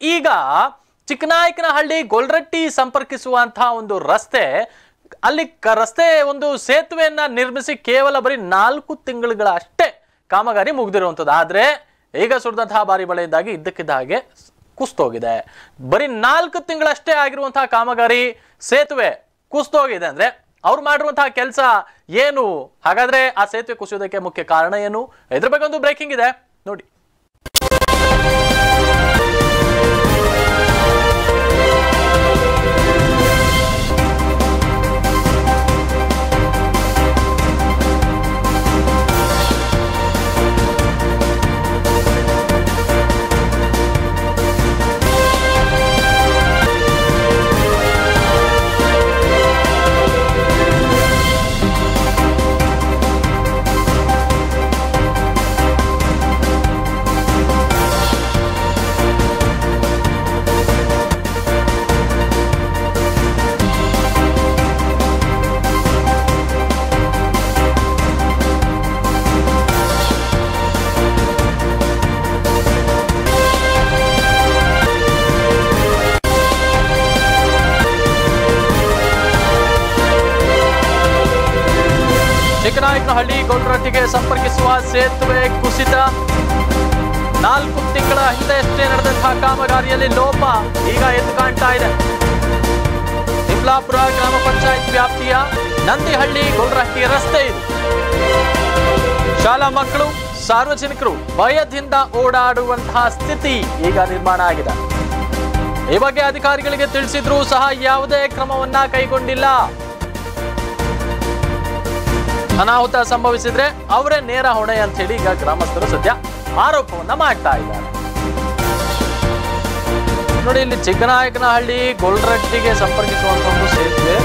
ಈಗ ಚಿಕ್ಕನಾಯಕನಹಳ್ಳಿ ಗೊಲ್ರಟ್ಟಿ ಸಂಪರ್ಕಿಸುವಂತಹ ಒಂದು ರಸ್ತೆ ಅಲ್ಲಿ ಕ- ರಸ್ತೆ ಒಂದು ಸೇತುವೆಯನ್ನ ನಿರ್ಮಿಸಿ ಕೇವಲ ಬರೀ ನಾಲ್ಕು ತಿಂಗಳುಗಳ ಅಷ್ಟೇ ಕಾಮಗಾರಿ ಮುಗ್ದಿರುವಂಥದ್ದು ಆದ್ರೆ ಈಗ ಸುರಿದಂತಹ ಭಾರಿ ಮಳೆಯಿಂದಾಗಿ ಇದ್ದಕ್ಕಿದ್ದ ಹಾಗೆ ಕುಸ್ತೋಗಿದೆ ಬರೀ ನಾಲ್ಕು ತಿಂಗಳಷ್ಟೇ ಆಗಿರುವಂತಹ ಕಾಮಗಾರಿ ಸೇತುವೆ ಕುಸ್ತೋಗಿದೆ ಅಂದ್ರೆ ಅವ್ರು ಮಾಡಿರುವಂತಹ ಕೆಲಸ ಏನು ಹಾಗಾದ್ರೆ ಆ ಸೇತುವೆ ಕುಸಿಯೋದಕ್ಕೆ ಮುಖ್ಯ ಕಾರಣ ಏನು ಇದ್ರ ಬಗ್ಗೆ ಒಂದು ಬ್ರೇಕಿಂಗ್ ಇದೆ ನೋಡಿ ಚಿಕ್ಕನಾಯಕನಹಳ್ಳಿ ಗೊಲ್ರಟ್ಟಿಗೆ ಸಂಪರ್ಕಿಸುವ ಸೇತುವೆ ಕುಸಿತ ನಾಲ್ಕು ತಿಂಗಳ ಹಿಂದೆಯಷ್ಟೇ ನಡೆದಂತಹ ಕಾಮಗಾರಿಯಲ್ಲಿ ಲೋಪ ಈಗ ಎದ್ದು ಕಾಣ್ತಾ ಇದೆ ತಿಮ್ಲಾಪುರ ಗ್ರಾಮ ಪಂಚಾಯತ್ ವ್ಯಾಪ್ತಿಯ ನಂದಿಹಳ್ಳಿ ಗೊಲ್ರಟ್ಟಿ ರಸ್ತೆ ಇದು ಶಾಲಾ ಮಕ್ಕಳು ಸಾರ್ವಜನಿಕರು ಭಯದಿಂದ ಓಡಾಡುವಂತಹ ಸ್ಥಿತಿ ಈಗ ನಿರ್ಮಾಣ ಆಗಿದೆ ಈ ಬಗ್ಗೆ ಅಧಿಕಾರಿಗಳಿಗೆ ತಿಳಿಸಿದ್ರೂ ಸಹ ಯಾವುದೇ ಕ್ರಮವನ್ನ ಕೈಗೊಂಡಿಲ್ಲ ಅನಾಹುತ ಸಂಭವಿಸಿದ್ರೆ ಅವರೇ ನೇರ ಹೊಣೆ ಅಂತ ಹೇಳಿ ಈಗ ಗ್ರಾಮಸ್ಥರು ಸದ್ಯ ಆರೋಪವನ್ನ ಮಾಡ್ತಾ ಇದ್ದಾರೆ ನೋಡಿ ಇಲ್ಲಿ ಚಿಕ್ಕನಾಯಕನಹಳ್ಳಿ ಗೊಲ್ರಟ್ಟಿಗೆ ಸಂಪರ್ಕಿಸುವಂತ ಒಂದು ಸೇತುವೆ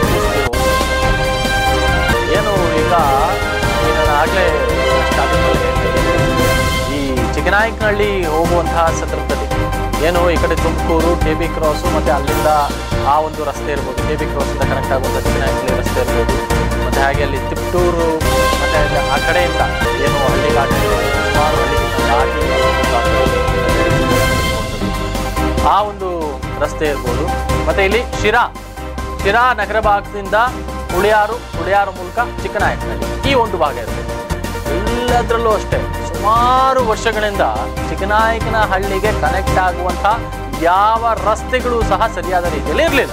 ಏನು ಈಗ ಈ ನಾನು ಆಗ್ಲೇ starting ಅಲ್ಲಿ ಹೇಳ್ತಾ ಇದ್ದೆ. ಈ ಚಿಕ್ಕನಾಯಕನಹಳ್ಳಿ ಹೋಗುವಂತಹ ಸಂದರ್ಭದಲ್ಲಿ ಏನು ಈ ಕಡೆ ತುಮಕೂರು ಕೆ ಬಿ ಕ್ರಾಸು ಮತ್ತೆ ಅಲ್ಲಿಂದ ಆ ಒಂದು ರಸ್ತೆ ಇರ್ಬೋದು ಕೆ ಬಿ ಕ್ರಾಸ್ ಇಂದ ಕನೆಕ್ಟ್ ಆಗುವಂಥ ಚಿಕ್ಕನಾಯಕನಹಳ್ಳಿ ರಸ್ತೆ ಇರ್ಬೋದು ಮತ್ತೆ ಹಾಗೆ ಅಲ್ಲಿ ತಿಪ್ಟೂರು ಮತ್ತೆ ಅಲ್ಲಿ ಆ ಕಡೆಯಿಂದ ಏನು ಹಳ್ಳಿ ಘಾಟ ಇದೆ, ಸುಮಾರು ಹಳ್ಳಿಗಳನ್ನ ದಾಟಿ ಒಂದು ಆ ಕಡೆ ಇರುವಂಥದ್ದು. ಆ ಒಂದು ರಸ್ತೆ ಇರ್ಬೋದು ಮತ್ತೆ ಇಲ್ಲಿ ಶಿರಾ ಶಿರಾ ನಗರ ಭಾಗದಿಂದ ಹುಳಿಯಾರು ಹುಳಿಯಾರು ಮೂಲಕ ಚಿಕ್ಕನಾಯಕನಹಳ್ಳಿ ಈ ಒಂದು ಭಾಗ ಇರ್ತದೆ ಎಲ್ಲದರಲ್ಲೂ ಅಷ್ಟೇ ಸುಮಾರು ವರ್ಷಗಳಿಂದ ಚಿಕ್ಕನಾಯಕನಹಳ್ಳಿಗೆ ಕನೆಕ್ಟ್ ಆಗುವಂತ ಯಾವ ರಸ್ತೆಗಳು ಸಹ ಸರಿಯಾದ ರೀತಿಯಲ್ಲಿ ಇರಲಿಲ್ಲ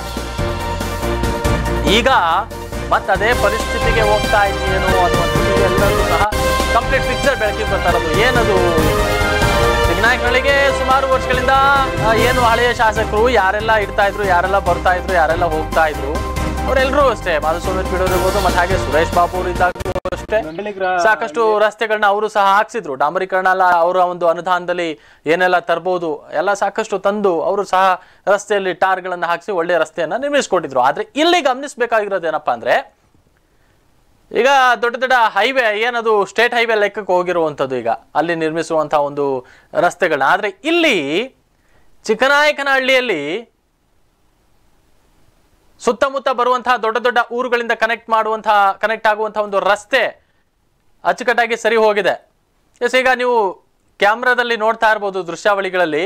ಈಗ ಮತ್ತೆ ಅದೇ ಪರಿಸ್ಥಿತಿಗೆ ಹೋಗ್ತಾ ಇದೆಯೇನೋ ಅನ್ನುವಂಥದ್ದು ಎಲ್ಲರೂ ಸಹ ಕಂಪ್ಲೀಟ್ ಪಿಕ್ಚರ್ ಬೆಳಕಿಗೆ ಬರ್ತಾ ಇರೋದು ಏನದು ಸಿಗ್ನಾಯಕನಹಳ್ಳಿಗೆ ಸುಮಾರು ವರ್ಷಗಳಿಂದ ಆ, ಏನು ಹಳೆಯ ಶಾಸಕರು ಯಾರೆಲ್ಲ ಇರ್ತಾ ಇದ್ರು ಯಾರೆಲ್ಲ ಬರ್ತಾ ಇದ್ರು ಯಾರೆಲ್ಲ ಹೋಗ್ತಾ ಇದ್ರು ಅವರೆಲ್ಲರೂ ಅಷ್ಟೇ ಮಾಧುಸ್ವಾಮಿ ಪಿಡೋರ್ ಇರ್ಬೋದು ಮತ್ತೆ ಹಾಗೆ ಸುರೇಶ್ ಬಾಬು ಅವರು ಇದ್ದಾಗಲೂ ಅಷ್ಟೇ ಸಾಕಷ್ಟು ರಸ್ತೆಗಳನ್ನ ಅವರು ಸಹ ಹಾಕ್ಸಿದ್ರು ಡಾಂಬರೀಕರಣ ಎಲ್ಲ ಅವರ ಒಂದು ಅನುದಾನದಲ್ಲಿ ಏನೆಲ್ಲ ತರ್ಬೋದು ಎಲ್ಲ ಸಾಕಷ್ಟು ತಂದು ಅವರು ಸಹ ರಸ್ತೆಯಲ್ಲಿ ಟಾರ್ಗಳನ್ನ ಹಾಕಿಸಿ ಒಳ್ಳೆ ರಸ್ತೆಯನ್ನ ನಿರ್ಮಿಸ್ಕೊಟ್ಟಿದ್ರು ಆದ್ರೆ ಇಲ್ಲಿ ಗಮನಿಸಬೇಕಾಗಿರೋದು ಏನಪ್ಪಾ ಅಂದ್ರೆ ಈಗ ದೊಡ್ಡ ದೊಡ್ಡ ಹೈವೇ ಏನದು ಸ್ಟೇಟ್ ಹೈವೇ ಲೆಕ್ಕಕ್ಕೆ ಹೋಗಿರುವಂಥದ್ದು ಈಗ ಅಲ್ಲಿ ನಿರ್ಮಿಸುವಂತಹ ಒಂದು ರಸ್ತೆಗಳನ್ನ ಆದ್ರೆ ಇಲ್ಲಿ ಚಿಕ್ಕನಾಯಕನಹಳ್ಳಿಯಲ್ಲಿ ಸುತ್ತಮುತ್ತ ಬರುವಂತಹ ದೊಡ್ಡ ದೊಡ್ಡ ಊರುಗಳಿಂದ ಕನೆಕ್ಟ್ ಮಾಡುವಂತಹ ಕನೆಕ್ಟ್ ಆಗುವಂತಹ ಒಂದು ರಸ್ತೆ ಅಚ್ಚುಕಟ್ಟಾಗಿ ಸರಿ ಹೋಗಿದೆ ಎಸ್ ಈಗ ನೀವು ಕ್ಯಾಮ್ರಾದಲ್ಲಿ ನೋಡ್ತಾ ಇರ್ಬೋದು ದೃಶ್ಯಾವಳಿಗಳಲ್ಲಿ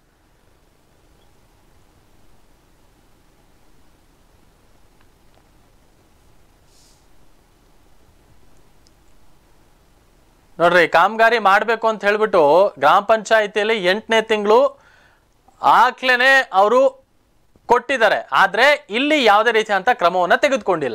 ನೋಡ್ರಿ ಕಾಮಗಾರಿ ಮಾಡಬೇಕು ಅಂತ ಹೇಳ್ಬಿಟ್ಟು ಗ್ರಾಮ ಪಂಚಾಯಿತಿಯಲ್ಲಿ ಎಂಟನೇ ತಿಂಗಳು ಆಕ್ಲೇನೆ ಅವರು ಕೊಟ್ಟಿದ್ದಾರೆ ಆದ್ರೆ ಇಲ್ಲಿ ಯಾವುದೇ ರೀತಿಯಂತ ಕ್ರಮವನ್ನ ತೆಗೆದುಕೊಂಡಿಲ್ಲ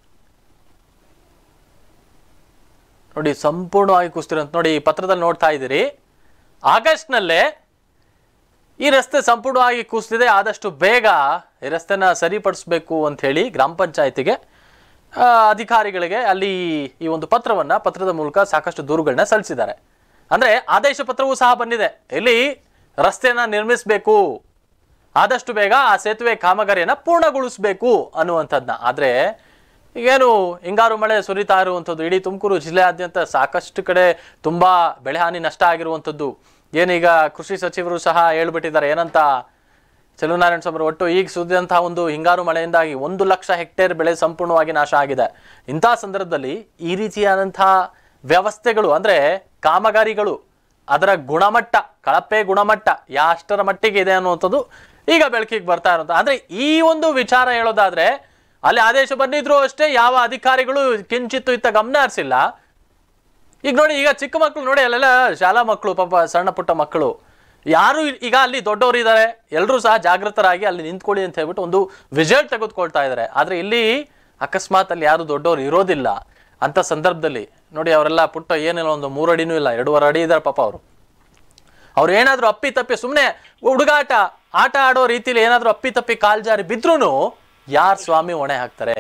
ನೋಡಿ ಸಂಪೂರ್ಣವಾಗಿ ಕುಸ್ತಿರಂತ ನೋಡಿ ಈ ಪತ್ರದಲ್ಲಿ ನೋಡ್ತಾ ಇದ್ದೀರಿ ಆಗಸ್ಟ್ನಲ್ಲೇ ಈ ರಸ್ತೆ ಸಂಪೂರ್ಣವಾಗಿ ಕುಸಿದಿದೆ ಆದಷ್ಟು ಬೇಗ ಈ ರಸ್ತೆನ ಸರಿಪಡಿಸ್ಬೇಕು ಅಂತ ಹೇಳಿ ಗ್ರಾಮ ಪಂಚಾಯತಿಗೆ ಆ, ಅಧಿಕಾರಿಗಳಿಗೆ ಅಲ್ಲಿ ಈ ಒಂದು ಪತ್ರವನ್ನ ಪತ್ರದ ಮೂಲಕ ಸಾಕಷ್ಟು ದೂರುಗಳನ್ನ ಸಲ್ಲಿಸಿದ್ದಾರೆ ಅಂದ್ರೆ ಆದೇಶ ಪತ್ರವೂ ಸಹ ಬಂದಿದೆ ಇಲ್ಲಿ ರಸ್ತೆಯನ್ನ ನಿರ್ಮಿಸಬೇಕು ಆದಷ್ಟು ಬೇಗ ಆ ಸೇತುವೆ ಕಾಮಗಾರಿಯನ್ನ ಪೂರ್ಣಗೊಳಿಸಬೇಕು ಅನ್ನುವಂಥದ್ದನ್ನ ಆದ್ರೆ ಈಗೇನು ಹಿಂಗಾರು ಮಳೆ ಸುರಿತಾ ಇರುವಂಥದ್ದು ಇಡೀ ತುಮಕೂರು ಜಿಲ್ಲೆಯಾದ್ಯಂತ ಸಾಕಷ್ಟು ಕಡೆ ತುಂಬಾ ಬೆಳೆ ಹಾನಿ ನಷ್ಟ ಆಗಿರುವಂಥದ್ದು ಏನೀಗ ಕೃಷಿ ಸಚಿವರು ಸಹ ಹೇಳ್ಬಿಟ್ಟಿದ್ದಾರೆ ಏನಂತ ಚೆಲುನಾರಾಯಣ ಸ್ವಾಮಿ ಒಟ್ಟು ಈಗ ಸುರಿದಂತಹ ಒಂದು ಹಿಂಗಾರು ಮಳೆಯಿಂದಾಗಿ ಒಂದು ಲಕ್ಷ ಹೆಕ್ಟೇರ್ ಬೆಳೆ ಸಂಪೂರ್ಣವಾಗಿ ನಾಶ ಆಗಿದೆ ಇಂತಹ ಸಂದರ್ಭದಲ್ಲಿ ಈ ರೀತಿಯಾದಂತಹ ವ್ಯವಸ್ಥೆಗಳು ಅಂದ್ರೆ ಕಾಮಗಾರಿಗಳು ಅದರ ಗುಣಮಟ್ಟ ಕಳಪೆ ಗುಣಮಟ್ಟ ಯಾಷ್ಟರ ಮಟ್ಟಿಗೆ ಇದೆ ಅನ್ನುವಂಥದ್ದು ಈಗ ಬೆಳಕಿಗೆ ಬರ್ತಾ ಇರುವಂತ ಅಂದ್ರೆ ಈ ಒಂದು ವಿಚಾರ ಹೇಳೋದಾದ್ರೆ ಅಲ್ಲಿ ಆದೇಶ ಬಂದಿದ್ರು ಅಷ್ಟೇ ಯಾವ ಅಧಿಕಾರಿಗಳು ಕಿಂಚಿತ್ತು ಇತ್ತ ಗಮನ ಹರಿಸಿಲ್ಲ ಈಗ ನೋಡಿ ಈಗ ಚಿಕ್ಕ ಮಕ್ಕಳು ನೋಡಿ ಅಲ್ಲೆಲ್ಲ ಶಾಲಾ ಮಕ್ಕಳು ಪಾಪ ಸಣ್ಣ ಪುಟ್ಟ ಮಕ್ಕಳು ಯಾರು ಇ- ಈಗ ಅಲ್ಲಿ ದೊಡ್ಡವರು ಇದ್ದಾರೆ ಎಲ್ಲರೂ ಸಹ ಜಾಗೃತರಾಗಿ ಅಲ್ಲಿ ನಿಂತ್ಕೊಳ್ಳಿ ಅಂತ ಹೇಳ್ಬಿಟ್ಟು ಒಂದು ವಿಜಲ್ ತೆಗೆದುಕೊಳ್ತಾ ಇದ್ದಾರೆ ಆದ್ರೆ ಇಲ್ಲಿ ಅಕಸ್ಮಾತ್ ಅಲ್ಲಿ ಯಾರು ದೊಡ್ಡವರು ಇರೋದಿಲ್ಲ ಅಂತ ಸಂದರ್ಭದಲ್ಲಿ ನೋಡಿ ಅವರೆಲ್ಲ ಪುಟ್ಟ ಏನಿಲ್ಲ ಒಂದು ಮೂರು ಅಡಿನೂ ಇಲ್ಲ ಎರಡೂವರೆ ಅಡಿ ಇದ್ದಾರೆ ಪಾಪ ಅವರು ಅವ್ರು ಏನಾದ್ರೂ ಅಪ್ಪಿ ತಪ್ಪಿ ಸುಮ್ಮನೆ ಹುಡುಗಾಟ ಆಟ ಆಡೋ ರೀತಿಲಿ ಏನಾದ್ರೂ ಅಪ್ಪಿ ತಪ್ಪಿ ಕಾಲ್ ಜಾರಿ ಬಿದ್ರೂ ಯಾರ್ ಸ್ವಾಮಿ ಹೊಣೆ ಹಾಕ್ತಾರೆ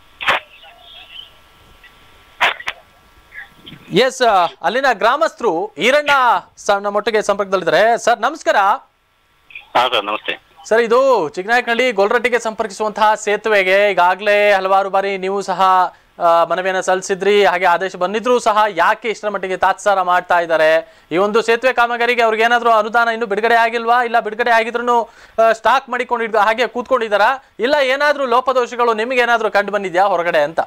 ಎಸ್ ಅಲ್ಲಿನ ಗ್ರಾಮಸ್ಥರು ಈರಣ್ಣ ಸಣ್ಣ ಮಟ್ಟಿಗೆ ಸಂಪರ್ಕದಲ್ಲಿದ್ದಾರೆ ಸರ್ ನಮಸ್ಕಾರ ಹಾ ಸರ್ ನಮಸ್ತೆ ಸರ್ ಇದು ಚಿಕ್ಕನಾಯಕನಹಳ್ಳಿ ಗೊಲ್ರಟ್ಟಿಗೆ ಸಂಪರ್ಕಿಸುವಂತಹ ಸೇತುವೆಗೆ ಈಗಾಗಲೇ ಹಲವಾರು ಬಾರಿ ನೀವು ಸಹ ಆ, ಮನವಿಯನ್ನ ಸಲ್ಲಿಸಿದ್ರಿ ಹಾಗೆ ಆದೇಶ ಬಂದಿದ್ರು ಸಹ ಯಾಕೆ ಇಷ್ಟರ ಮಟ್ಟಿಗೆ ತಾತ್ಸಾರ ಮಾಡ್ತಾ ಇದ್ದಾರೆ ಈ ಒಂದು ಸೇತುವೆ ಕಾಮಗಾರಿಗೆ ಅವ್ರಿಗೆ ಏನಾದ್ರು ಅನುದಾನ ಇನ್ನು ಬಿಡುಗಡೆ ಆಗಿಲ್ವಾ ಇಲ್ಲ ಬಿಡುಗಡೆ ಆಗಿದ್ರು ಸ್ಟಾಕ್ ಮಾಡಿಕೊಂಡು ಹಾಗೆ ಕೂತ್ಕೊಂಡಿದ್ದಾರಾ ಇಲ್ಲ ಏನಾದ್ರೂ ಲೋಪದೋಷಗಳು ನಿಮಗೆ ಏನಾದ್ರೂ ಕಂಡು ಬಂದಿದ್ಯಾ ಹೊರಗಡೆ ಅಂತ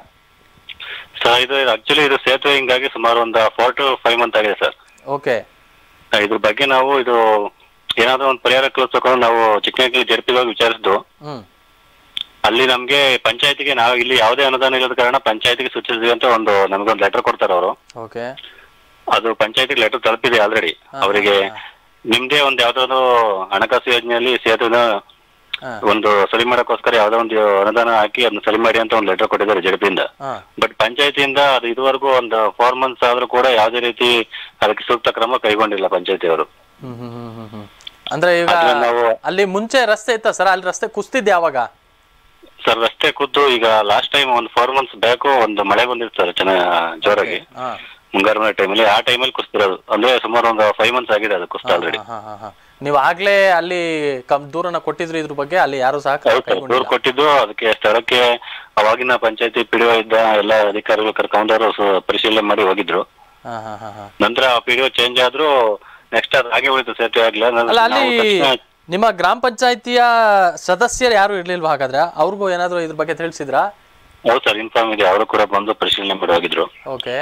ಸರ್ ಇದು ಆಕ್ಚುಲಿ ಇದು ಸೇತುವೆ ಹಿಂಗಾಗಿ ಸುಮಾರು ಒಂದು ಫೋರ್ ಟು ಫೈವ್ ಮಂತ್ ಆಗಿದೆ ಸರ್ ಓಕೆ ಇದ್ರ ಬಗ್ಗೆ ನಾವು ಇದು ಏನಾದ್ರು ಒಂದು ಪರಿಹಾರ ಕಲ್ಪಿಸ್ಕೊಂಡು ನಾವು ಚಿಕ್ಕನಹಳ್ಳಿ ಜಡ್ಪಿಗೆ ವಿಚಾರಿಸಿದ್ದು ಹ್ಮ್ ಅಲ್ಲಿ ನಮ್ಗೆ ಪಂಚಾಯತಿಗೆ ನಾವು ಇಲ್ಲಿ ಯಾವುದೇ ಅನುದಾನ ಇಲ್ಲದ ಕಾರಣ ಪಂಚಾಯತಿಗೆ ಸೂಚಿಸಿದ್ವಿ ಅಂತ ಒಂದು ನಮಗೊಂದು ಲೆಟರ್ ಕೊಡ್ತಾರೆ ಅವರು ಓಕೆ ಅದು ಪಂಚಾಯತಿಗೆ ಲೆಟರ್ ತಲುಪಿದೆ ಆಲ್ರೆಡಿ ಅವರಿಗೆ ನಿಮ್ದೇ ಒಂದು ಯಾವ್ದಾದ್ರು ಹಣಕಾಸು ಯೋಜನೆಯಲ್ಲಿ ಸೇತುವೆನ ಹಾ ಒಂದು ಸರಿ ಮಾಡಕ್ಕೋಸ್ಕರ ಯಾವ್ದೋ ಒಂದು ಅನುದಾನ ಹಾಕಿ ಅದನ್ನ ಸರಿ ಮಾಡಿ ಅಂತ ಒಂದು ಲೆಟರ್ ಕೊಟ್ಟಿದ್ದಾರೆ ಜಡ್ಪಿಯಿಂದ ಹಾ ಬಟ್ ಪಂಚಾಯತಿಯಿಂದ ಅದು ಇದುವರೆಗೂ ಒಂದು ಫೋರ್ ಮಂತ್ಸ್ ಆದ್ರೂ ಕೂಡ ಯಾವುದೇ ರೀತಿ ಅದಕ್ಕೆ ಸೂಕ್ತ ಕ್ರಮ ಕೈಗೊಂಡಿಲ್ಲ ಪಂಚಾಯತಿ ಅವರು ಹ್ಮ್ ಹ್ಮ್ ಹ್ಮ್ ಹ್ಮ್ ಹ್ಮ್. ಅಂದ್ರೆ ಈಗ ಅದ್ರಲ್ಲಿ ನಾವು ಅಲ್ಲಿ ಮುಂಚೆ ರಸ್ತೆ ಇತ್ತ ಸರ್ ಅಲ್ಲಿ ರಸ್ತೆ ಕುಸ್ತಿದ್ದೆ ಯಾವಾಗ ಸರ್ ರಸ್ತೆ ಖುದ್ದು ಈಗ ಲಾಸ್ಟ್ ಟೈಮ್ ಒಂದು ಫೋರ್ ಮಂತ್ಸ್ ಬ್ಯಾಕು ಒಂದು ಮಳೆ ಬಂದಿತ್ತು ಸರ್ ಚೆನ್ನಾಗಿ ಜೋರಾಗಿ ಹಾ ಮುಂಗಾರು ಮಳೆ ಟೈಮಲ್ಲಿ ಆ ಟೈಮಲ್ಲಿ ಕುಸ್ತಿರೋದು ಅಂದ್ರೆ ಸುಮಾರು ಒಂದು ಫೈವ್ ಮಂತ್ಸ್ ಆಗಿದೆ ಅದು ಕುಸ್ತ ಆಲ್ರೆಡಿ ಹಾ, ಹಾ, ಹಾ. ನೀವು ಆಗ್ಲೇ ಅಲ್ಲಿ ಕಮ್ ದೂರನ ಕೊಟ್ಟಿದ್ರು ಇದ್ರ ಬಗ್ಗೆ ಅಲ್ಲಿ ಯಾರು ಸಹ ಕ್ರಮ ಹೌದು ಸರ್ ದೂರ ಕೈಗೊಂಡಿಲ್ಲ. ಕೊಟ್ಟಿದ್ದು ಅದಕ್ಕೆ ಸ್ಥಳಕ್ಕೆ ಅವಾಗಿನ ಪಂಚಾಯತಿ ಪಿಡಿಒ ಇದ್ದ ಎಲ್ಲ ಅಧಿಕಾರಿಗಳು ಕರ್ಕೊಂಡವರು ಸು- ಪರಿಶೀಲನೆ ಮಾಡಿ ಹೋಗಿದ್ರು ಹಾ, ಹಾ, ಹಾ, ಹಾ. ನಂತರ ಪಿಡಿಒ ಚೇಂಜ್ ಆದ್ರೂ ನೆಕ್ಸ್ಟ್ ಅದು ಹಾಗೆ ಉಳಿತು ಸೇತುವೆ ಆಗ್ಲಿಲ್ಲ ಅಲ್ಲ ಅಲ್ಲಿ ನಾವು ತಕ್ಷಣ ನಿಮ್ಮ ಗ್ರಾಮ ಪಂಚಾಯತಿಯ ಸದಸ್ಯರು ಯಾರು ಇರ್ಲಿಲ್ವಾ ಹಾಗಾದ್ರೆ ಅವ್ರಿಗೂ ಏನಾದ್ರು ಇದ್ರ ಬಗ್ಗೆ ತಿಳಿಸಿದ್ರಾ ಹೌದು ಸರ್ ಇನ್ಫಾರ್ಮ್ ಇದೆ ಅವರು ಕೂಡ ಬಂದು ಪರಿಶೀಲನೆ ಮಾಡಿ ಹೋಗಿದ್ರು ಓಕೆ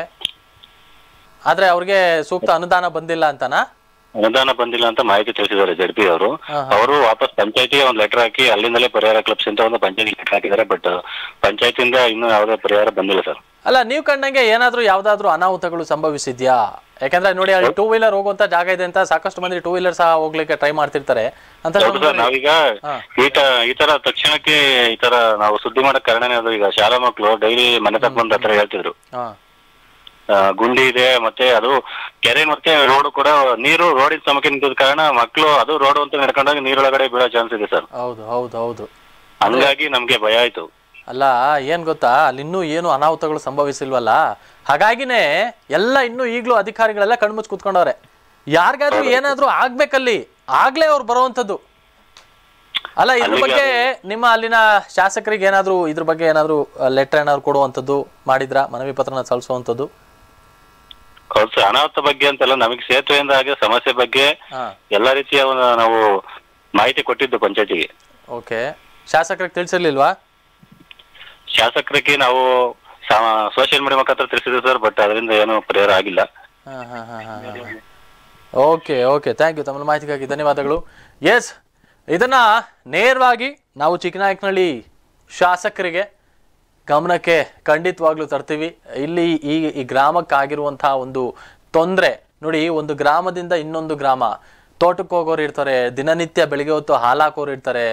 ಆದ್ರೆ ಅವ್ರಿಗೆ ಸೂಕ್ತ ಅನುದಾನ ಬಂದಿಲ್ಲ ಅಂತನಾ ಅನುದಾನ ಬಂದಿಲ್ಲ ಅಂತ ಮಾಹಿತಿ ತಿಳಿಸಿದ್ದಾರೆ ಜಡ್ಪಿ ಅವರು ಹಾ, ಅವರು ವಾಪಸ್ ಪಂಚಾಯತಿಗೆ ಒಂದು ಲೆಟರ್ ಹಾಕಿ ಅಲ್ಲಿಂದಲೇ ಪರಿಹಾರ ಕ್ಲಬ್ಸ್ ಅಂತ ಒಂದು ಪಂಚಾಯತಿ ಲೆಟರ್ ಹಾಕಿದ್ದಾರೆ ಬಟ್ ಪಂಚಾಯತಿಯಿಂದ ಇನ್ನೂ ಯಾವುದೇ ಪರಿಹಾರ ಬಂದಿಲ್ಲ ಸರ್ ಅಲ್ಲ ನೀವು ಕಂಡಂಗೆ ಏನಾದ್ರೂ ಯಾವ್ದಾದ್ರು ಅನಾಹುತಗಳು ಸಂಭವಿಸಿದ್ಯಾ ಯಾಕಂದ್ರೆ ನೋಡಿ ಅಲ್ಲಿ ಟೂ ವೀಲರ್ ಹೋಗುವಂತ ಜಾಗ ಇದೆ ಅಂತ ಸಾಕಷ್ಟು ಮಂದಿ ಟೂ ವೀಲರ್ ಸಹ ಹೋಗ್ಲಿಕ್ಕೆ ಟ್ರೈ ಮಾಡ್ತಿರ್ತಾರೆ ಅಂತ ಹೌದು ಸರ್ ನಾವೀಗ ಹಾ. ಈ ತ ಈ ತರ ತಕ್ಷಣಕ್ಕೆ ಈ ತರ ನಾವು ಸುದ್ದಿ ಮಾಡಕ್ ಕಾರಣನೇ ಅದು ಈಗ ಶಾಲಾ ಮಕ್ಕಳು ಡೈಲಿ ಮನೆ ತಕ್ಕ ಬಂದು ಹತ್ರ ಹೇಳ್ತಿದ್ರು ಹಾ ಆ, ಗುಂಡಿ ಇದೆ ಮತ್ತೆ ಅದು ಕೆರೆ ಮತ್ತೆ ರೋಡ್ ಕೂಡ ನೀರು ರೋಡಿನ ಸಮಕ್ಕೆ ನಿಂತಿದ ಕಾರಣ ಮಕ್ಕಳು ಅದು ರೋಡ್ ಅಂತ ನಡ್ಕೊಂಡಾಗ ನೀರೊಳಗಡೆ ಬೀಳೋ ಚಾನ್ಸ್ ಇದೆ ಸರ್ ಹೌದು ಹೌದು ಹೌದು ಹಂಗಾಗಿ ನಮ್ಗೆ ಭಯ ಆಯ್ತು ಅಲ್ಲ ಏನ್ ಗೊತ್ತಾ ಅಲ್ಲಿ ಇನ್ನೂ ಏನು ಅನಾಹುತಗಳು ಸಂಭವಿಸಿಲ್ವಲ್ಲ ಹಾಗಾಗಿನೇ ಎಲ್ಲ ಇನ್ನೂ ಈಗಲೂ ಅಧಿಕಾರಿಗಳೆಲ್ಲ ಕಣ್ಮುಚ್ಚಿ ಕೂತ್ಕೊಂಡವ್ರೆ ಯಾರಿಗಾದ್ರೂ ಏನಾದ್ರೂ ಆಗ್ಬೇಕಲ್ಲಿ ಆಗ್ಲೇ ಅವ್ರು ಬರುವಂಥದ್ದು ಅಲ್ಲ ಇದ್ರ ಬಗ್ಗೆ ನಿಮ್ಮ ಅಲ್ಲಿನ ಶಾಸಕರಿಗೆ ಏನಾದ್ರೂ ಇದ್ರ ಬಗ್ಗೆ ಏನಾದ್ರೂ ಲೆಟರ್ ಏನಾದ್ರು ಕೊಡುವಂಥದ್ದು ಮಾಡಿದ್ರ ಮನವಿ ಪತ್ರನ ಸಲ್ಲಿಸುವಂಥದ್ದು ಹೌದು ಸರ್ ಅನಾಹುತ ಬಗ್ಗೆ ಅಂತಲ್ಲ ನಮಗೆ ಸೇತುವೆಯಿಂದ ಆಗಿರೋ ಸಮಸ್ಯೆ ಬಗ್ಗೆ ಹಾ ಎಲ್ಲ ರೀತಿಯ ಒಂದು ನಾವು ಮಾಹಿತಿ ಕೊಟ್ಟಿದ್ದು ಪಂಚಾಯತಿಗೆ ಓಕೆ ಶಾಸಕರಿಗೆ ತಿಳಿಸಿರ್ಲಿಲ್ವಾ ಶಾಸಕರಿಗೆ ನಾವು ಸೋಷಿಯಲ್ ಮೀಡಿಯಾ ಮುಖಾಂತರ ತಿಳಿಸಿದ್ವಿ ಸರ್ ಬಟ್ ಅದರಿಂದ ಏನು ಪರಿಹಾರ ಆಗಿಲ್ಲ ಓಕೆ ಓಕೆ ಥ್ಯಾಂಕ್ ಯು ತಮ್ಮ ಮಾಹಿತಿಗಾಗಿ ಧನ್ಯವಾದಗಳು ಎಸ್ ಇದನ್ನ ನೇರವಾಗಿ ನಾವು ಚಿಕ್ಕನಾಯಕನಹಳ್ಳಿ ಶಾಸಕರಿಗೆ ಗಮನಕ್ಕೆ ಖಂಡಿತವಾಗ್ಲೂ ತರ್ತೀವಿ ಇಲ್ಲಿ ಈ ಈ ಗ್ರಾಮಕ್ಕಾಗಿರುವಂತಹ ಒಂದು ತೊಂದರೆ ನೋಡಿ ಒಂದು ಗ್ರಾಮದಿಂದ ಇನ್ನೊಂದು ಗ್ರಾಮ ತೋಟಕ್ಕೆ ಹೋಗೋರು ಇರ್ತಾರೆ ದಿನನಿತ್ಯ ಬೆಳಿಗ್ಗೆ ಹೊತ್ತು ಹಾಲಾಕೋರು ಇರ್ತಾರೆ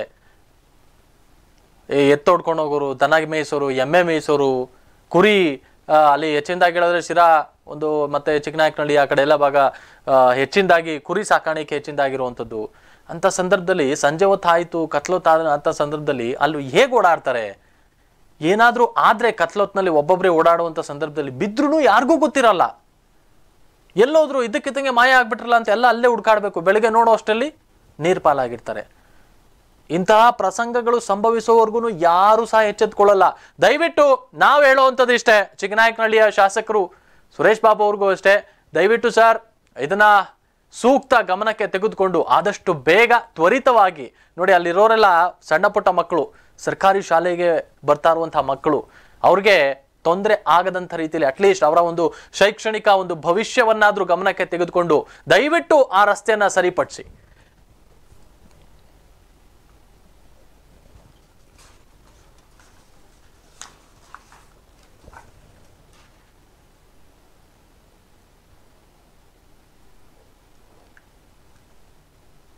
ಈ ಎತ್ತೋಡ್ಕೊಂಡು ಹೋಗೋರು ದನ ಮೇಯಿಸೋರು ಎಮ್ಮೆ ಮೇಯಿಸೋರು ಕುರಿ ಆ, ಅಲ್ಲಿ ಹೆಚ್ಚಿನದಾಗಿ ಹೇಳಿದ್ರೆ ಶಿರಾ ಒಂದು ಮತ್ತೆ ಚಿಕ್ಕನಾಯಕನಹಳ್ಳಿ ಆ ಕಡೆ ಎಲ್ಲ ಭಾಗ ಆ, ಹೆಚ್ಚಿನದಾಗಿ ಕುರಿ ಸಾಕಾಣಿಕೆ ಹೆಚ್ಚಿನದಾಗಿರುವಂಥದ್ದು ಅಂತ ಸಂದರ್ಭದಲ್ಲಿ ಸಂಜೆ ಹೊತ್ತು ಆಯಿತು ಕತ್ಲೊತ್ತಾದ ಅಂತ ಸಂದರ್ಭದಲ್ಲಿ ಅಲ್ಲಿ ಹೇಗೆ ಓಡಾಡ್ತಾರೆ ಏನಾದರೂ ಆದರೆ ಕತ್ಲೊತ್ತಿನಲ್ಲಿ ಒಬ್ಬೊಬ್ಬರೇ ಓಡಾಡುವಂಥ ಸಂದರ್ಭದಲ್ಲಿ ಬಿದ್ರೂ ಯಾರಿಗೂ ಗೊತ್ತಿರಲ್ಲ ಎಲ್ಲೋದ್ರು ಇದಕ್ಕಿದ್ದಂಗೆ ಮಾಯ ಆಗ್ಬಿಟ್ರಲ್ಲ ಅಂತ ಎಲ್ಲ ಅಲ್ಲೇ ಹುಡ್ಕಾಡ್ಬೇಕು ಬೆಳಿಗ್ಗೆ ನೋಡೋ ಅಷ್ಟರಲ್ಲಿ ನೀರು ಪಾಲಾಗಿರ್ತಾರೆ ಇಂತಹ ಪ್ರಸಂಗಗಳು ಸಂಭವಿಸುವವರೆಗೂ ಯಾರು ಸಹ ಎಚ್ಚೆತ್ಕೊಳ್ಳಲ್ಲ ದಯವಿಟ್ಟು ನಾವು ಹೇಳುವಂಥದ್ದು ಇಷ್ಟೇ ಚಿಕ್ಕನಾಯಕನಹಳ್ಳಿಯ ಶಾಸಕರು ಸುರೇಶ್ ಬಾಬು ಅವ್ರಿಗೂ ಅಷ್ಟೇ ದಯವಿಟ್ಟು ಸರ್ ಇದನ್ನ ಸೂಕ್ತ ಗಮನಕ್ಕೆ ತೆಗೆದುಕೊಂಡು ಆದಷ್ಟು ಬೇಗ ತ್ವರಿತವಾಗಿ ನೋಡಿ ಅಲ್ಲಿರೋರೆಲ್ಲ ಸಣ್ಣ ಪುಟ್ಟ ಮಕ್ಕಳು ಸರ್ಕಾರಿ ಶಾಲೆಗೆ ಬರ್ತಾ ಇರುವಂತಹ ಮಕ್ಕಳು ಅವ್ರಿಗೆ ತೊಂದರೆ ಆಗದಂಥ ರೀತಿಯಲ್ಲಿ ಅಟ್ಲೀಸ್ಟ್ ಅವರ ಒಂದು ಶೈಕ್ಷಣಿಕ ಒಂದು ಭವಿಷ್ಯವನ್ನಾದ್ರೂ ಗಮನಕ್ಕೆ ತೆಗೆದುಕೊಂಡು ದಯವಿಟ್ಟು ಆ ರಸ್ತೆಯನ್ನ ಸರಿಪಡಿಸಿ